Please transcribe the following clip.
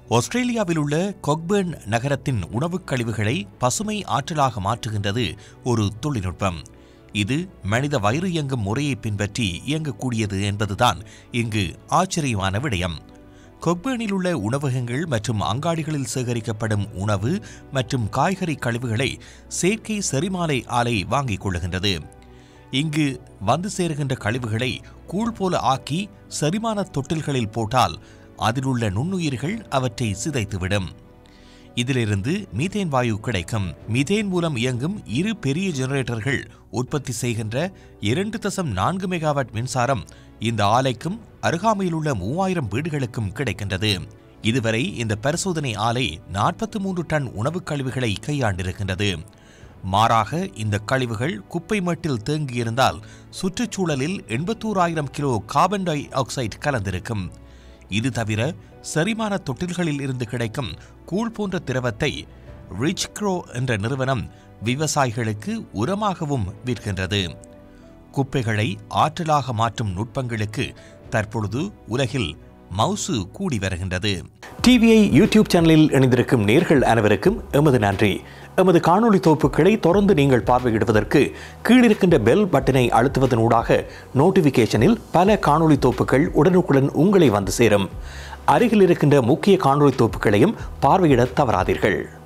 ஆஸ்திரேலியாவில் உள்ள கொக்பர்ன் நகரத்தின் உணவுக் கழிவுகளை பசுமை ஆற்றலாக மாற்றுகின்றது ஒரு தொழில்நுட்பம் இது மனித வயிறு இயங்கும் முறையை பின்பற்றி இயங்கக்கூடியது என்பதுதான் இங்கு ஆச்சரியமான விடயம் கொக்பர்னில் உள்ள உணவகங்கள் மற்றும் அங்காடிகளில் சேகரிக்கப்படும் உணவு மற்றும் காய்கறி கழிவுகளை செயற்கை செரிமாலை ஆலை வாங்கிக் கொள்ளுகின்றது இங்கு வந்து சேருகின்ற கழிவுகளை கூழ் போல ஆக்கி செரிமான தொட்டில்களில் போட்டால் அதிலுள்ள நுண்ணுயிர்கள் அவற்றை சிதைத்துவிடும் இதிலிருந்து மீதேன் வாயு கிடைக்கும் மீதேன் மூலம் இயங்கும் இரு பெரிய ஜெனரேட்டர்கள் உற்பத்தி செய்கின்ற இரண்டு தசம் நான்கு மெகாவாட் மின்சாரம் இந்த ஆலைக்கும் அருகாமையில் உள்ள மூவாயிரம் வீடுகளுக்கும் கிடைக்கின்றது இதுவரை இந்த பரிசோதனை ஆலை நாற்பத்தி மூன்று டன் உணவுக் கழிவுகளை கையாண்டிருக்கின்றது மாறாக இந்த கழிவுகள் குப்பை மட்டில் தேங்கியிருந்தால் சுற்றுச்சூழலில் எண்பத்தோராயிரம் கிலோ கார்பன் டை ஆக்சைடு கலந்திருக்கும் இது தவிர செரிமான தொட்டில்களில் இருந்து கிடைக்கும் கூழ் போன்ற திரவத்தை ரிச் க்ரோ என்ற நிறுவனம் விவசாயிகளுக்கு உரமாகவும் விற்கின்றது குப்பைகளை ஆற்றலாக மாற்றும் நுட்பங்களுக்கு தற்பொழுது உலகில் மவுசு கூடி வருகின்றது டிவிஐ யூடியூப் சேனலில் இணைந்திருக்கும் நேர்கள் அனைவருக்கும் எமது நன்றி எமது காணொளி தொகுப்புகளை தொடர்ந்து நீங்கள் பார்வையிடுவதற்கு கீழிருக்கின்ற பெல் பட்டனை அழுத்துவதன் ஊடாக நோட்டிஃபிகேஷனில் பல காணொளி தொகுப்புகள் உடனுக்குடன் உங்களை வந்து சேரும் அருகில் இருக்கின்ற முக்கிய காணொளி தொகுப்புகளையும் பார்வையிட தவறாதீர்கள்